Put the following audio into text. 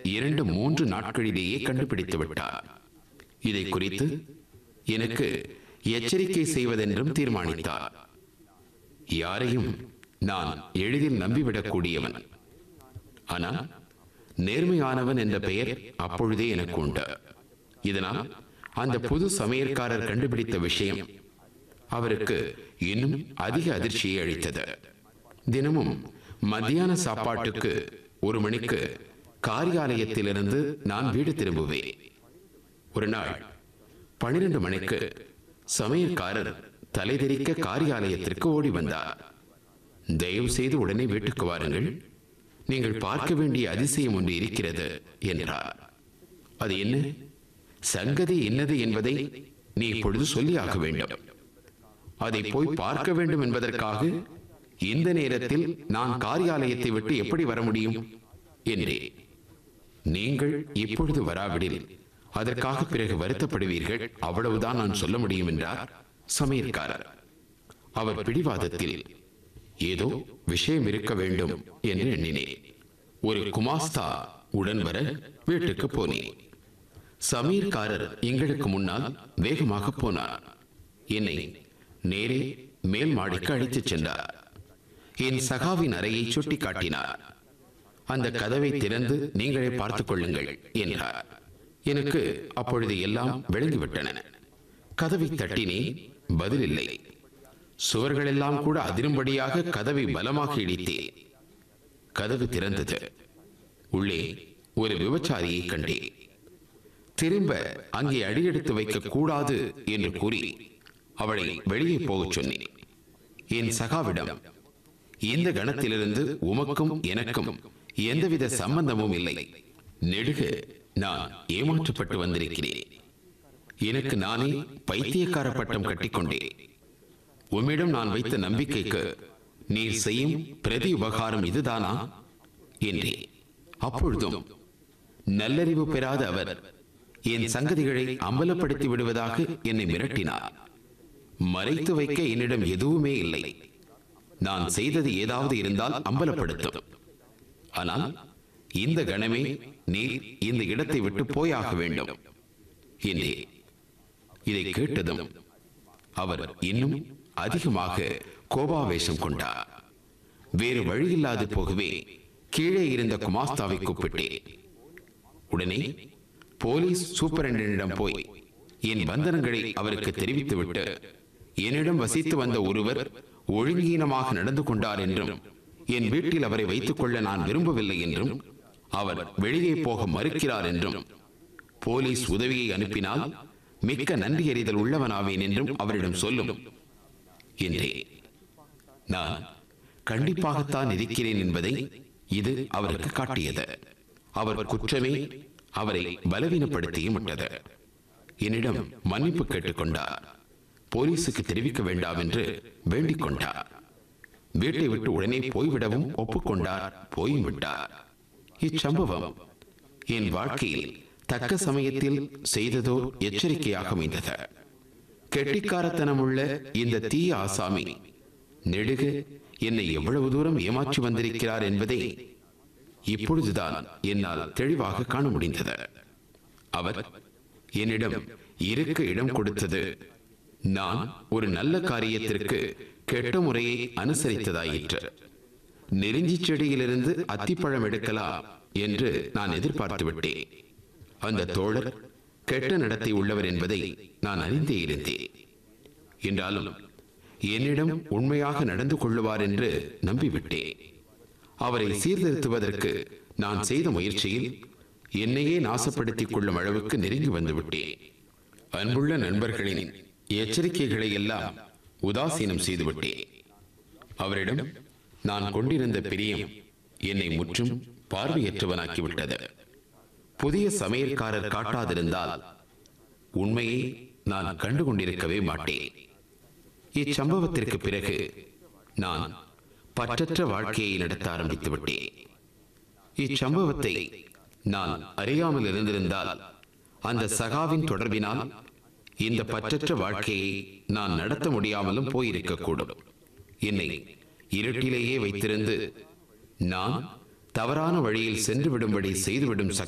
இரண்டு மூன்று நாட்களிலேயே கண்டுபிடித்து விட்டார் இதை குறித்து எனக்கு எச்சரிக்கை செய்வதென்றும் தீர்மானித்தார் யாரையும் நான் எளிதில் நம்பிவிடக்கூடியவன் ஆனால் நேர்மையானவன் என்ற பெயர் அப்பொழுதே எனக்கு உண்டு இதனால் அந்த புது சமையற்காரர் கண்டுபிடித்த விஷயம் அவருக்கு இன்னும் அதிக அதிர்ச்சியை அளித்தது தினமும் மத்தியான சாப்பாட்டுக்கு ஒரு மணிக்கு காரியாலயத்திலிருந்து நான் வீடு திரும்புவேன் ஒரு நாள் பனிரெண்டு மணிக்கு சமையற்காரர் தலைதெறிக்க காரியாலயத்திற்கு ஓடி வந்தார் தயவு செய்து உடனே வீட்டுக்கு வாருங்கள் நீங்கள் பார்க்க வேண்டிய அதிசயம் ஒன்று இருக்கிறது என்றார் அது என்ன சங்கதி என்னது என்பதை நீ இப்பொழுது சொல்லியாக வேண்டும் அதை போய் பார்க்க வேண்டும் என்பதற்காக இந்த நேரத்தில் நான் காரியாலயத்தை விட்டு எப்படி வர முடியும் என்றே நீங்கள் இப்பொழுது வராவிடில் அதற்காக பிறகு வருத்தப்படுவீர்கள் அவ்வளவுதான் நான் சொல்ல முடியும் என்றார் சமையற்காரர் அவர் பிடிவாதத்தில் ஏதோ விஷயம் இருக்க வேண்டும் என்று எண்ணினேன் ஒரு குமாஸ்தா உடன் வர வீட்டுக்கு போனேன் சமீர்காரர் எங்களுக்கு முன்னால் வேகமாக போனார் என்னை நேரே மேல் மாடிக்கு அழைத்துச் சென்றார் என் சகாவின் அறையை சுட்டி காட்டினார் அந்த கதவை திறந்து நீங்களே பார்த்துக் கொள்ளுங்கள் என்றார் எனக்கு அப்பொழுது எல்லாம் விளங்கிவிட்டன கதவை தட்டினேன் பதில் இல்லை சுவர்களெல்லாம் கூட அதிரும்படியாக கதவை பலமாக இடித்தேன் கதவு திறந்தது உள்ளே ஒரு விபச்சாரியை கண்டேன் திரும்ப அங்கே அடியெடுத்து வைக்க கூடாது என்று கூறி அவளை வெளியே போகச் சொன்னேன் என் சகாவிடம் இந்த கணத்திலிருந்து உமக்கும் எனக்கும் எந்தவித சம்பந்தமும் இல்லை நெடுக நான் ஏமாற்றப்பட்டு வந்திருக்கிறேன் எனக்கு நானே பைத்தியக்கார பட்டம் கட்டிக்கொண்டேன் உம்மிடம் நான் வைத்த நம்பிக்கைக்கு நீர் செய்யும் பிரதி உபகாரம் இதுதானா என்றே அப்பொழுதும் நல்லறிவு பெறாத அவர் என் சங்கதிகளை அம்பலப்படுத்தி விடுவதாக என்னை மிரட்டினார் மறைத்து வைக்க என்னிடம் எதுவுமே இல்லை நான் செய்தது ஏதாவது இருந்தால் அம்பலப்படுத்தும் ஆனால் இந்த கணமே நீர் இந்த இடத்தை விட்டு போயாக வேண்டும் என்றே இதை கேட்டதும் அவர் இன்னும் அதிகமாக கோபாவேசம் கொண்டார் வேறு வழியில்லாது போகவே கீழே இருந்த குமாஸ்தாவை கூப்பிட்டேன் உடனே போலீஸ் சூப்பரண்டனிடம் போய் என் பந்தனங்களை அவருக்கு தெரிவித்துவிட்டு என்னிடம் வசித்து வந்த ஒருவர் ஒழுங்கீனமாக நடந்து கொண்டார் என்றும் என் வீட்டில் அவரை வைத்துக் கொள்ள நான் விரும்பவில்லை என்றும் அவர் வெளியே போக மறுக்கிறார் என்றும் போலீஸ் உதவியை அனுப்பினால் மிக்க நன்றி அறிதல் உள்ளவனாவேன் என்றும் அவரிடம் சொல்லும் என்றே நான் கண்டிப்பாகத்தான் இருக்கிறேன் என்பதை இது அவருக்கு காட்டியது அவர் குற்றமே அவரை பலவீனப்படுத்தியும் விட்டது என்னிடம் மன்னிப்பு கேட்டுக்கொண்டார் போலீசுக்கு தெரிவிக்க வேண்டாம் என்று வேண்டிக் கொண்டார் வீட்டை விட்டு உடனே போய்விடவும் ஒப்புக்கொண்டார் போயும் விட்டார் இச்சம்பவம் என் வாழ்க்கையில் தக்க சமயத்தில் செய்ததோர் எச்சரிக்கையாக அமைந்தது கெட்டிக்காரத்தனமுள்ள இந்த தீய ஆசாமி நெடுக என்னை எவ்வளவு தூரம் ஏமாற்றி வந்திருக்கிறார் என்பதை இப்பொழுதுதான் என்னால் தெளிவாக காண முடிந்தது அவர் என்னிடம் இருக்க இடம் கொடுத்தது நான் ஒரு நல்ல காரியத்திற்கு கெட்ட முறையை அனுசரித்ததாயிற்று நெருஞ்சி செடியிலிருந்து அத்திப்பழம் எடுக்கலாம் என்று நான் எதிர்பார்த்து விட்டேன் அந்த தோழர் கெட்ட நடத்தை உள்ளவர் என்பதை நான் அறிந்தே இருந்தேன் என்றாலும் என்னிடம் உண்மையாக நடந்து கொள்ளுவார் என்று நம்பிவிட்டேன் அவரை சீர்திருத்துவதற்கு நான் செய்த முயற்சியில் என்னையே நாசப்படுத்திக் கொள்ளும் அளவுக்கு நெருங்கி வந்து விட்டேன் அன்புள்ள நண்பர்களின் எச்சரிக்கைகளை எல்லாம் உதாசீனம் செய்துவிட்டேன் அவரிடம் நான் கொண்டிருந்த பிரியம் என்னை முற்றும் பார்வையற்றவனாக்கிவிட்டது புதிய சமையற்காரர் காட்டாதிருந்தால் உண்மையை நான் கண்டு கொண்டிருக்கவே மாட்டேன் இச்சம்பவத்திற்கு பிறகு நான் பற்றற்ற வாழ்க்கையை நடத்த ஆரம்பித்து விட்டேன் இச்சம்பவத்தை நான் அறியாமல் இருந்திருந்தால் அந்த சகாவின் தொடர்பினால் இந்த பற்றற்ற வாழ்க்கையை நான் நடத்த முடியாமலும் போயிருக்கக்கூடும் என்னை இருட்டிலேயே வைத்திருந்து நான் தவறான வழியில் சென்று விடும்படி செய்துவிடும்